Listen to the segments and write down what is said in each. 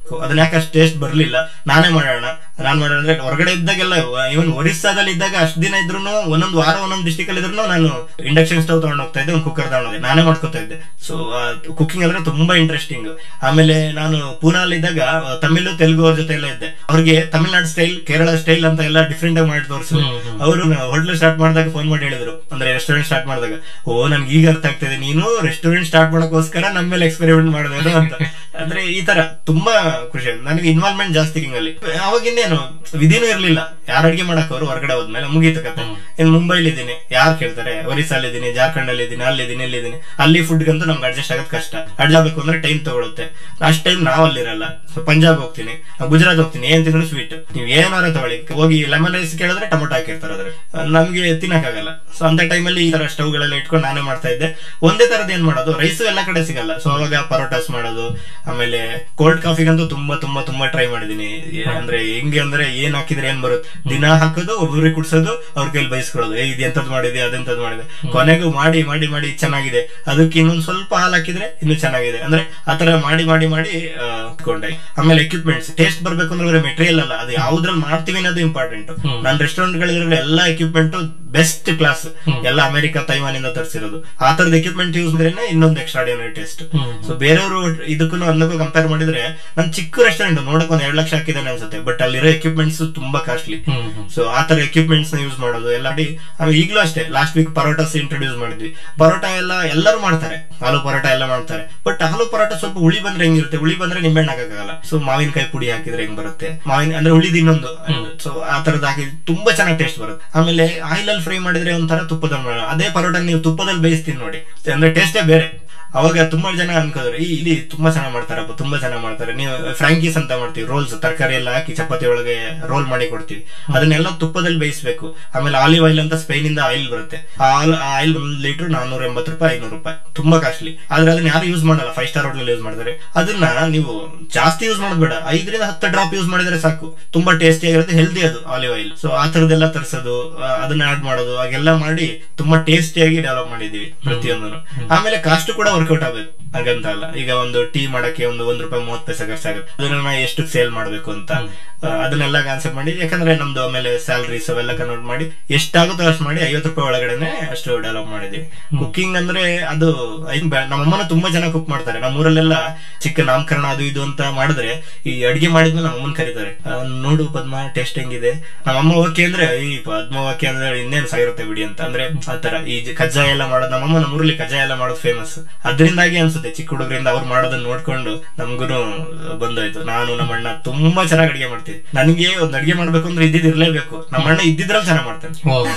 ಅದನ್ನ ಯಾಕೆ ಅಷ್ಟು ಟೇಸ್ಟ್ ಬರ್ಲಿಲ್ಲ ನಾನೇ ಮಾಡೋಣ ನಾನ್ ಮಾಡೋಣ ಅಂದ್ರೆ ಹೊರಗಡೆ ಇದ್ದಾಗೆಲ್ಲ ಇವನ್ ಒರಿಸ್ಸಾದಲ್ಲಿ ಇದ್ದಾಗ ಅಷ್ಟು ದಿನ ಇದ್ರು ಒಂದೊಂದು ವಾರ ಒಂದೊಂದು ಡಿಸ್ಟಿಕ್ ಅಲ್ಲಿ ಇದ್ರು ನಾನು ಇಂಡಕ್ಷನ್ ಸ್ಟವ್ ತಗೊಂಡ್ ಹೋಗ್ತಾ ಇದ್ದೆ ಒಂದು ಕುಕ್ಕರ್ ತಗೊಂಡ್ ಹೋದೆ ನಾನೇ ಮಾಡ್ಕೊತಾ ಇದ್ದೆ ಸೊ ಕುಕಿಂಗ್ ಅಂದ್ರೆ ತುಂಬಾ ಇಂಟ್ರೆಸ್ಟಿಂಗ್ ಆಮೇಲೆ ನಾನು ಪೂನಾಲ್ ಇದ್ದಾಗ ಆ, ತಮಿಳು ತೆಲುಗು ಅವ್ರ ಜೊತೆ ಎಲ್ಲ ಇದ್ದೆ ಅವ್ರಿಗೆ ತಮಿಳ್ನಾಡು ಸ್ಟೈಲ್ ಕೇರಳ ಸ್ಟೈಲ್ ಅಂತ ಎಲ್ಲ ಡಿಫ್ರೆಂಟ್ ಆಗಿ ಮಾಡಿ ತೋರಿಸಿದ್ರು ಅವರು ಹೋಟ್ಲ್ ಸ್ಟಾರ್ಟ್ ಮಾಡಿದಾಗ ಫೋನ್ ಮಾಡಿ ಹೇಳಿದ್ರು ಅಂದ್ರೆ ರೆಸ್ಟೋರೆಂಟ್ ಸ್ಟಾರ್ಟ್ ಮಾಡಿದಾಗ ಓ ನನ್ಗೆ ಈಗ ಅರ್ಥ ಆಗ್ತದೆ ನೀನು ರೆಸ್ಟೋರೆಂಟ್ ಸ್ಟಾರ್ಟ್ ಮಾಡೋಕ್ಕೋಸ್ಕರ ನಮ್ಮ ಮೇಲೆ ಎಕ್ಸ್ಪೆರಿಮೆಂಟ್ ಮಾಡಿದೆ ಅಂತ ಅಂದ್ರೆ ಈ ತರ ತುಂಬಾ ಖುಷಿ ಆಯ್ತು ನನಗೆ ಇನ್ವಾಲ್ವ್ಮೆಂಟ್ ಜಾಸ್ತಿ ಕುಕಿಂಗ್ ಅಲ್ಲಿ ಅವಾಗ ಇನ್ನೇನು ವಿಧಿನೂ ಇರ್ಲಿಲ್ಲ ಯಾರು ಅಡಿಗೆ ಮಾಡಕ್ ಅವರು ಹೊರಗಡೆ ಹೋದ್ಮೇಲೆ ಮುಗೀತು ಕತೆ ಇನ್ ಮುಂಬೈಲಿ ಇದ್ದೀನಿ ಯಾರು ಕೇಳ್ತಾರೆ ಒರಿಸ್ಸಾಲಿ ಇದ್ದೀನಿ ಜಾರ್ಖಂಡ್ ಅಲ್ಲಿ ಇದ್ದೀನಿ ಅಲ್ಲಿದ್ದೀನಿ ಇಲ್ಲಿದ್ದೀನಿ ಅಲ್ಲಿ ಫುಡ್ಗಂತೂ ನಮ್ಗೆ ಅಡ್ಜಸ್ಟ್ ಆಗೋದು ಕಷ್ಟ ಅಡ್ಜಸ್ಟ್ ಆಗ್ಬೇಕು ಅಂದ್ರೆ ಟೈಮ್ ತಗೊಳುತ್ತೆ ಅಷ್ಟು ಟೈಮ್ ನಾವ್ ಅಲ್ಲಿರಲ್ಲ ಸೊ ಪಂಜಾಬ್ ಹೋಗ್ತೀನಿ ಗುಜರಾತ್ ಹೋಗ್ತೀನಿ ಏನ್ ತಿಂದ್ರು ಸ್ವೀಟ್ ನೀವ್ ಏನಾರ ತಗೊಳ್ಳಿ ಹೋಗಿ ಲೆಮನ್ ರೈಸ್ ಕೇಳಿದ್ರೆ ಟೊಮೊಟೊ ಹಾಕಿರ್ತಾರೆ ಅದ್ರ ನಮ್ಗೆ ತಿನ್ನಕ್ಕಾಗಲ್ಲ ಸೊ ಅಂತ ಟೈಮಲ್ಲಿ ಈ ತರ ಸ್ಟವ್ ಗಳೆಲ್ಲ ಇಟ್ಕೊಂಡು ನಾನೇ ಮಾಡ್ತಾ ಇದ್ದೆ ಒಂದೇ ತರದ್ ಏನ್ ಮಾಡೋದು ರೈಸ್ ಎಲ್ಲ ಕಡೆ ಸಿಗಲ್ಲ ಸೊ ಅವಾಗ ಪರೋಟಾಸ್ ಮಾಡೋದು ಆಮೇಲೆ ಕೋಲ್ಡ್ ಕಾಫಿಗಂತೂ ತುಂಬಾ ತುಂಬಾ ತುಂಬಾ ಟ್ರೈ ಮಾಡಿದೀನಿ ಏ- ಅಂದ್ರೆ ಹೆಂಗೆ ಅಂದ್ರೆ ಏನ್ ಹಾಕಿದ್ರೆ ಏನ್ ಬರುತ್ತೆ ದಿನ ಹಾಕೋದು ಒಬ್ಬರಿಗೆ ಕುಡ್ಸೋದು ಅವ್ರ ಕೈಲಿ ಬಯಸ್ಕೊಳ್ಳೋದು ಏ ಇದು ಎಂತದ್ ಮಾಡಿದೆ ಅದೆಂತದ್ ಮಾಡಿದೆ ಕೊನೆಗೂ ಮಾಡಿ ಮಾಡಿ ಮಾಡಿ ಇದ್ ಚೆನ್ನಾಗಿದೆ ಅದಕ್ಕೆ ಇನ್ನೊಂದ್ ಸ್ವಲ್ಪ ಹಾಲು ಹಾಕಿದ್ರೆ ಇನ್ನು ಚೆನ್ನಾಗಿದೆ ಅಂದ್ರೆ ಆತರ ಮಾಡಿ ಮಾಡಿ ಮಾಡಿ ಆ, ಇಟ್ಕೊಂಡೆ ಆಮೇಲೆ ಎಕ್ವಿಪ್ಮೆಂಟ್ಸ್ ಟೇಸ್ಟ್ ಬರ್ಬೇಕು ಅಂದ್ರೆ ಮೆಟೀರಿಯಲ್ ಅಲ್ಲ ಅದು ಯಾವ್ದ್ರಲ್ಲಿ ಮಾಡ್ತೀವಿ ಅನ್ನೋದು ಇಂಪಾರ್ಟೆಂಟ್ ನಾನು ರೆಸ್ಟೋರೆಂಟ್ ಗಳಿದ್ರೆ ಎಲ್ಲ ಎಕ್ವಿಪ್ಮೆಂಟ್ ಬೆಸ್ಟ್ ಕ್ಲಾಸ್ ಎಲ್ಲ ಅಮೆರಿಕ ತೈವಾನ್ ಇಂದ ತರಿಸಿರೋದು ಆ ತರದ ಎಕ್ವಿಪ್ಮೆಂಟ್ ಯೂಸ್ ಮಾಡಿದ್ರೆ ಇನ್ನೊಂದು ಎಕ್ಸ್ಟ್ರಾಡಿನರಿ ಟೇಸ್ಟ್ ಸೊ ಬೇರೆಯವರು ಇದಕ್ಕೂ ಅನ್ನೋಕ್ಕೂ ಕಂಪೇರ್ ಮಾಡಿದ್ರೆ ನನ್ ಚಿಕ್ಕ ರೆಸ್ಟೋರೆಂಟ್ ನೋಡಕ್ ಒಂದ್ ಎರಡ್ ಲಕ್ಷ ಹಾಕಿದ್ದಾನೆ ಅನ್ಸುತ್ತೆ ಬಟ್ ಅಲ್ಲಿರೋ ಎಕ್ವಿಪ್ಮೆಂಟ್ಸ್ ತುಂಬಾ ಕಾಸ್ಟ್ಲಿ ಸೊ ಆ ತರ ಎಕ್ವಿಪ್ಮೆಂಟ್ಸ್ ನ ಯೂಸ್ ಮಾಡೋದು ಎಲ್ಲ ಮಾಡಿ ಆಮೇಲೆ ಈಗಲೂ ಅಷ್ಟೇ ಲಾಸ್ಟ್ ವೀಕ್ ಪರೋಟಾಸ್ ಇಂಟ್ರೊಡ್ಯೂಸ್ ಮಾಡಿದ್ವಿ ಪರೋಟ ಎಲ್ಲ ಎಲ್ಲರೂ ಮಾಡ್ತಾರೆ ಆಲೂ ಪರೋಟ ಎಲ್ಲ ಮಾಡ್ತಾರೆ ಬಟ್ ಆಲೂ ಪರೋಟ ಸ್ವಲ್ಪ ಹುಳಿ ಬಂದ್ರೆ ಹೆಂಗಿರುತ್ತೆ ಹುಳಿ ಬಂದ್ರೆ ನಿಂಬೆಹಣ್ಣು ಹಾಕಕ್ಕಾಗಲ್ಲ ಸೊ ಮಾವಿನಕಾಯಿ ಪುಡಿ ಹಾಕಿದ್ರೆ ಹೆಂಗ್ ಬರುತ್ತೆ ಮಾವಿನ ಅಂದ್ರೆ ಹುಳಿದ ಇನ್ನೊಂದು ಸೊ ಆ ತರದ್ ಹಾಕಿ ತುಂಬಾ ಚೆನ್ನಾಗಿ ಟೇಸ್ಟ್ ಬರುತ್ತೆ ಆಮೇಲೆ ಆಯಿಲ್ ಅಲ್ಲಿ ಫ್ರೈ ಮಾಡಿದ್ರೆ ಒಂಥರ ತುಪ್ಪದಲ್ಲಿ ಮಾಡೋದು ಅದೇ ಪರೋಟ ನೀವು ತುಪ್ಪದಲ್ಲಿ ಬೇಯಿಸ್ತೀನಿ ನೋಡಿ ಅಂದ್ರೆ ಟೇಸ್ಟೇ ಬೇರೆ ಅವಾಗ ತುಂಬಾ ಜನ ಅನ್ಕೋದ್ರು ಈ ಇಲ್ಲಿ ತುಂಬಾ ಚೆನ್ನಾಗಿ ಮಾಡ್ತಾರಪ್ಪ ತುಂಬಾ ಚೆನ್ನಾಗಿ ಮಾಡ್ತಾರೆ ನೀವು ಫ್ರಾಂಕೀಸ್ ಅಂತ ಮಾಡ್ತೀವಿ ರೋಲ್ಸ್ ತರಕಾರಿ ಎಲ್ಲ ಹಾಕಿ ಚಪಾತಿ ಒಳಗೆ ರೋಲ್ ಮಾಡಿ ಕೊಡ್ತೀವಿ ಅದನ್ನೆಲ್ಲ ತುಪ್ಪದಲ್ಲಿ ಬೇಯಿಸ್ಬೇಕು ಆಮೇಲೆ ಆಲಿವ್ ಆಯಿಲ್ ಅಂತ ಸ್ಪೈನ್ ಇಂದ ಆಯಿಲ್ ಬರುತ್ತೆ ಆ ಆಯಿಲ್ ಒಂದು ಲೀಟರ್ ನಾನೂರ ಎಂಬತ್ತು ರೂಪಾಯಿ ಐನೂರು ರೂಪಾಯಿ ತುಂಬಾ ಕಾಸ್ಟ್ಲಿ ಆದ್ರೆ ಅದನ್ನ ಯಾರು ಯೂಸ್ ಮಾಡಲ್ಲ ಫೈವ್ ಸ್ಟಾರ್ ಹೋಟೆಲ್ ಯೂಸ್ ಮಾಡ್ತಾರೆ ಅದನ್ನ ನೀವು ಜಾಸ್ತಿ ಯೂಸ್ ಮಾಡೋದು ಬೇಡ ಐದರಿಂದ ಹತ್ತು ಡ್ರಾಪ್ ಯೂಸ್ ಮಾಡಿದ್ರೆ ಸಾಕು ತುಂಬಾ ಟೇಸ್ಟಿ ಆಗಿರುತ್ತೆ ಹೆಲ್ದಿ ಅದು ಆಲಿವ್ ಆಯಿಲ್ ಸೊ ಆ ತರದೆಲ್ಲ ತರಿಸೋದು ಅದನ್ನ ಆಡ್ ಮಾಡೋದು ಹಾಗೆಲ್ಲ ಮಾಡಿ ತುಂಬಾ ಟೇಸ್ಟಿಯಾಗಿ ಡೆವಲಪ್ ಮಾಡಿದೀವಿ ಪ್ರತಿಯೊಂದನ್ನು ಆಮೇಲೆ ಕಾಸ್ಟ್ ಕೂಡ ವರ್ಕೌಟ್ ಆಗಬೇಕು ಹಾಗಂತ ಅಲ್ಲ ಈಗ ಒಂದು ಟೀ ಮಾಡಕ್ಕೆ ಒಂದು ಒಂದ್ ರೂಪಾಯಿ ಮೂವತ್ತು ಪೈಸೆ ಖರ್ಚಾಗುತ್ತೆ ಅದನ್ನ ನಾ ಎಷ್ಟು ಸೇಲ್ ಮಾಡ್ಬೇಕು ಅಂತ ಆ, ಅದನ್ನೆಲ್ಲ ಕಾನ್ಸೆಪ್ಟ್ ಮಾಡಿ ಯಾಕಂದ್ರೆ ನಮ್ದು ಆಮೇಲೆ ಸ್ಯಾಲರೀಸ್ ಅವೆಲ್ಲ ಕನ್ವರ್ಟ್ ಮಾಡಿ ಎಷ್ಟಾಗುತ್ತೋ ಅಷ್ಟು ಮಾಡಿ ಐವತ್ತು ರೂಪಾಯಿ ಒಳಗಡೆನೆ ಅಷ್ಟು ಡೆವಲಪ್ ಮಾಡಿದೀವಿ ಕುಕಿಂಗ್ ಅಂದ್ರೆ ಅದು ಐ think ಬೆ- ನಮ್ಮಮ್ಮನ ತುಂಬಾ ಜನ ಕುಕ್ ಮಾಡ್ತಾರೆ ನಮ್ಮೂರಲ್ಲೆಲ್ಲ ಚಿಕ್ಕ ನಾಮಕರಣ ಅದು ಇದು ಅಂತ ಮಾಡಿದ್ರೆ ಈ ಅಡಿಗೆ ಮಾಡಿದ್ಮೇಲೆ ನಮ್ಮಮ್ಮನ್ ಕರೀತಾರೆ ಆ, ನೋಡು ಪದ್ಮ ಟೇಸ್ಟ್ ಹೆಂಗಿದೆ ನಮ್ಮಮ್ಮ ಓಕೆ ಅಂದ್ರೆ ಈ ಪದ್ಮ ಓಕೆ ಅಂದ್ರೆ ಇನ್ನೇನ್ ಸಾಗಿರುತ್ತೆ ಬಿಡಿ ಅಂತ ಅಂದ್ರೆ ಆತರ ಈ ಜ- ಕಜ್ಜಾಯ ಎಲ್ಲ ಮಾಡೋದು ನಮ್ಮಮ್ಮ ನಮ್ಮೂರಲ್ಲಿ ಕಜ್ಜಾಯ ಎಲ್ಲ ಮಾಡೋದು ಫೇಮಸ್ ಅದರಿಂದಾಗಿ ಅನ್ಸುತ್ತೆ ಚಿಕ್ಕ ಹುಡುಗರಿಂದ ಅವ್ರು ಮಾಡೋದನ್ನ ನೋಡ್ಕೊಂಡು ನಮ್ಗೂನು ಬಂದೋಯ್ತು ನಾನು ನಮ್ಮ ಅಣ್ಣ ತುಂಬಾ ಚೆನ್ನಾಗಿ ಅಡಿಗೆ ಮಾಡ್ತೀವಿ ನನಗೆ ಒಂದ್ ಅಡಿಗೆ ಮಾಡ್ಬೇಕು ಅಂದ್ರೆ ಇದ್ದಿದ್ ಇರ್ಲೇಬೇಕು ನಮ್ಮ ಅಣ್ಣ ಇದ್ದಿದ್ರಲ್ಲಿ ಚೆನ್ನಾಗಿ ಮಾಡ್ತಾನೆ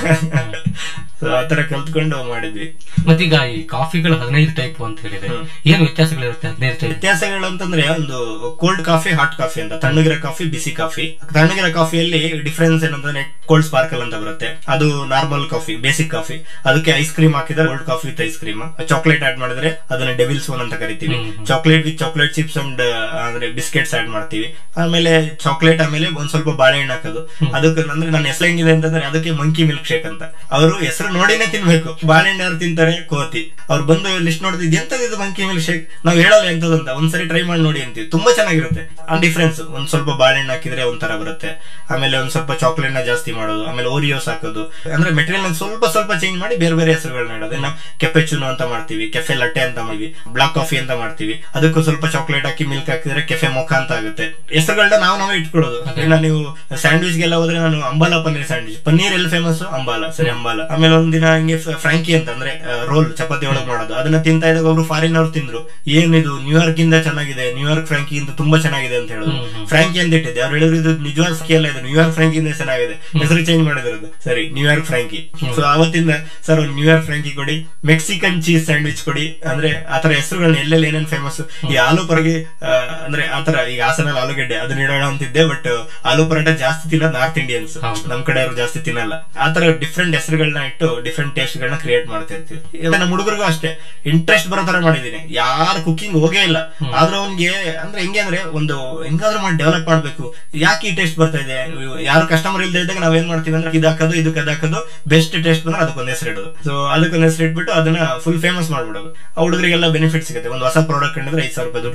ಸೊ ಆತರ ಕಲ್ತ್ಕೊಂಡು ಮಾಡಿದ್ವಿ ಮತ್ತೀಗ ಈ ಕಾಫಿಗಳು ಹದಿನೈದು ಟೈಪ್ ಅಂತ ಹೇಳಿದ್ರೆ ಏನ್ ವ್ಯತ್ಯಾಸಗಳಿರುತ್ತೆ ಹದಿನೈದು ಟೈಪ್ ವ್ಯತ್ಯಾಸಗಳು ಅಂತಂದ್ರೆ ಒಂದು ಕೋಲ್ಡ್ ಕಾಫಿ ಹಾಟ್ ಕಾಫಿ ಅಂತ ತಣ್ಣಗಿರೋ ಕಾಫಿ ಬಿಸಿ ಕಾಫಿ ತಣ್ಣಗಿರೋ ಕಾಫಿಯಲ್ಲಿ ಡಿಫ್ರೆನ್ಸ್ ಏನಂತಂದ್ರೆ ಕೋಲ್ಡ್ ಸ್ಪಾರ್ಕಲ್ ಅಂತ ಬರುತ್ತೆ ಅದು ನಾರ್ಮಲ್ ಕಾಫಿ ಬೇಸಿಕ್ ಕಾಫಿ ಅದಕ್ಕೆ ಐಸ್ ಕ್ರೀಮ್ ಹಾಕಿದ್ರೆ cold coffee with ice cream chocolate add ಮಾಡಿದ್ರೆ ಅದನ್ನ ಡೆವಿಲ್ಸ್ ಒನ್ ಅಂತ ಕರಿತೀವಿ chocolate with chocolate chips and ಅಂದ್ರೆ ಬಿಸ್ಕೆಟ್ಸ್ ಆಡ್ ಮಾಡ್ತೀವಿ ಆಮೇಲೆ ಚಾಕ್ಲೇಟ್ ಆಮೇಲೆ ಒಂದ್ ಸ್ವಲ್ಪ ಬಾಳೆಹಣ್ಣು ಹಾಕೋದು ಅದಕ್ಕೆ ಅಂದ್ರೆ ನನ್ನ ಹೆಸರು ಹೆಂಗಿದೆ ಅಂತಂದ್ರೆ ಅದಕ್ಕೆ ಮಂಕಿ ಮಿಲ್ಕ್ ಶೇಕ್ ಅಂತ ಅವರು ಹೆಸರು ನೋಡಿನೇ ತಿನ್ಬೇಕು ಬಾಳೆಹಣ್ಣು ಯಾರು ತಿಂತಾರೆ ಕೋತಿ ಅವ್ರು ಬಂದು ಲಿಸ್ಟ್ ನೋಡ್ತಿದ್ ಎಂತದ ಇದು ಮಂಕಿ ಮಿಲ್ಕ್ ಶೇಕ್ ನಾವ್ ಹೇಳಲ್ಲ ಎಂತದಂತ ಒಂದ್ಸರಿ ಟ್ರೈ ಮಾಡಿ ನೋಡಿ ಅಂತೀವಿ ತುಂಬಾ ಚೆನ್ನಾಗಿರುತ್ತೆ ಆ ಡಿಫ್ರೆನ್ಸ್ ಒಂದ್ ಸ್ವಲ್ಪ ಬಾಳೆಹಣ್ಣು ಹಾಕಿದ್ರೆ ಒಂಥರ ಬರುತ್ತೆ ಆಮೇಲೆ ಒಂದ್ ಸ್ವಲ್ಪ ಚಾಕ್ಲೇಟ್ ನ ಜಾಸ್ತಿ ಮಾಡೋದು ಆಮೇಲೆ ಓರಿಯೋಸ್ ಹಾಕೋದು ಅಂದ್ರೆ ಮೆಟೀರಿಯಲ್ ಸ್ವಲ್ಪ ಸ್ವಲ್ಪ ಚೇಂಜ್ ಮಾಡಿ ಬೇರೆ ಬೇರೆ ಹೆಸರುಗಳನ್ನ ಇಡೋದು ನಾವು ಕೆಫೆ ಚೂನು ಅಂತ ಮಾಡ್ತೀವಿ ಕೆಫೆ ಲಟ್ಟೆ ಅಂತ ಮಾಡ್ತೀವಿ ಬ್ಲಾಕ್ ಕಾಫಿ ಅಂತ ಮಾಡ್ತೀವಿ ಅದಕ್ಕೂ ಸ್ವಲ್ಪ ಚಾಕ್ಲೇಟ್ ಹಾಕಿ ಮಿಲ್ಕ್ ಹಾಕಿದ್ರೆ ಕೆಫೆ ಮೊಕ್ಕ ಅಂತ ಆಗುತ್ತೆ ಹೆಸರುಗಳನ್ನ ನಾವು ನಾವೇ ಇಟ್ಕೊಳ್ಳೋದು ಇನ್ನ ನೀವು ಸ್ಯಾಂಡ್ವಿಚ್ ಗೆಲ್ಲ ಹೋದ್ರೆ ನಾನು ಅಂಬಾಲ ಪನ್ನೀರ್ ಸ್ಯಾಂಡ್ವಿಚ್ ಪನ್ನೀರ್ ಎಲ್ಲಿ ಫೇಮಸ್ ಅಂಬಾಲ ಸರಿ ಅಂಬಾಲ ಆಮೇಲೆ ಒಂದಿನ ಹಂಗೆ ಫ್ರಾಂಕಿ ಅಂತ ಅಂದ್ರೆ ರೋಲ್ ಚಪಾತಿ ಒಳಗೆ ಮಾಡೋದು ಅದನ್ನ ತಿಂತಾ ಇದ್ದಾಗ ಒಬ್ರು ಫಾರಿನ್ ಅವ್ರು ತಿಂದ್ರು ಏನಿದು ನ್ಯೂಯಾರ್ಕ್ ಇಂದ ಚೆನ್ನಾಗಿದೆ ನ್ಯೂಯಾರ್ಕ್ ಫ್ರಾಂಕಿ ಇಂದ ತುಂಬಾ ಚೆನ್ನಾಗಿದೆ ಅಂತ ಹೇಳೋದು ಫ್ರಾಂಕಿ ಅಂತ ಇಟ್ಟಿದ್ದೆ ಅವ್ರು ಹೇಳಿದ್ರು ಇದು ನಿಜವಾದ ಸ್ಕಿ ಅಲ್ಲ ಇದು ನ್ಯೂಯಾರ್ಕ್ ಫ್ರಾಂಕಿ ಇಂದ ಚೆನ್ನಾಗಿದೆ ಹೆಸರು ಚೇಂಜ್ ಮಾಡಿದ್ರದ್ದು ಸರಿ ನ್ಯೂಯಾರ್ಕ್ ಫ್ರಾಂಕಿ ಸೊ ಅವತ್ತಿಂದ ಸರ್ ಒಂದು ನ್ಯೂಯಾರ್ಕ್ ಫ್ರಾಂಕಿ ಕೊಡಿ ಮೆಕ್ಸಿಕನ್ ಚೀಸ್ ಸ್ಯಾಂಡ್ವಿಚ್ ಕೊಡಿ ಅಂದ್ರೆ ಆತರ ಹೆಸರುಗಳನ್ನ ಎಲ್ಲೆಲ್ಲಿ ಏನೇನ್ ಫೇಮಸ್ ಈ ಆಲೂ ಪರಗಿ ಆ, ಅಂದ್ರೆ ಆತರ ಈಗ ಹಾಸನಲ್ಲಿ ಆಲೂಗಡ್ಡೆ ಅದನ್ನ ಇಡೋಣ ಅಂತಿದ್ದೆ ಬಟ್ ಆಲೂ ಪರೋಟ ಜಾಸ್ತಿ ತಿನ್ನೋದು ನಾರ್ತ್ ಇಂಡಿಯನ್ಸ್ ಹೌದು. ನಮ್ ಕಡೆ ಅವ್ರು ಜಾಸ್ತಿ ತಿನ್ನಲ್ಲ ಆತರ ಡಿಫ್ರೆಂಟ್ ಹೆಸರುಗಳನ್ನ ಇಟ್ಟು ಡಿಫ್ರೆಂಟ್ ಟೇಸ್ಟ್ ಗಳನ್ನ ಕ್ರಿಯೇಟ್ ಮಾಡ್ತಾ ಇರ್ತೀವಿ ಈಗ ನಮ್ಮ ಹುಡುಗರಿಗೂ ಅಷ್ಟೇ ಇಂಟ್ರೆಸ್ಟ್ ಬರೋ ತರ ಮಾಡಿದೀನಿ ಯಾರು ಕುಕಿಂಗ್ ಹೋಗೇ ಇಲ್ಲ ಆದ್ರೆ ಅವ್ನಿಗೆ ಅಂದ್ರೆ ಹೆಂಗೆ ಅಂದ್ರೆ ಒಂದು ಹೆಂಗಾದ್ರೂ ಮಾಡಿ ಡೆವಲಪ್ ಮಾಡ್ಬೇಕು ಯಾಕೆ ಈ ಟೇಸ್ಟ್ ಬರ್ತಾ ಇದೆ ಯಾರು ಕಸ್ಟಮರ್ ಇಲ್ದೇ ಇದ್ದಾಗ ನಾವ್ ಏನ್ ಮಾಡ್ತೀವಿ ಅಂದ್ರೆ ಇದು ಹಾಕೋದು ಇದಕ್ಕೆ ಅದು ಹಾಕೋದು ಬೆಸ್ಟ್ ಟೇಸ್ಟ್ ಬಂದ್ರೆ ಅದಕ್ಕೊಂದು ಹೆಸರು ಇಡೋದು ಸೊ ಅದಕ್ಕೊಂದು ಹೆಸರು ಇಟ್ಬಿಟ್ಟು ಅದನ್ನ ಫುಲ್ ಫೇಮಸ್ ಮಾಡ್ಬಿಡೋದು ಆ ಹುಡುಗರಿಗೆಲ್ಲ ಬೆನಿಫಿಟ್ ಸಿಗುತ್ತೆ ಒಂದು ಹೊಸ ಪ್ರಾಡಕ್ಟ್ ಕಂಡಿದ್ರೆ ಐದು ಸಾವಿರ ರೂಪಾಯಿ ದುಡ್ಡು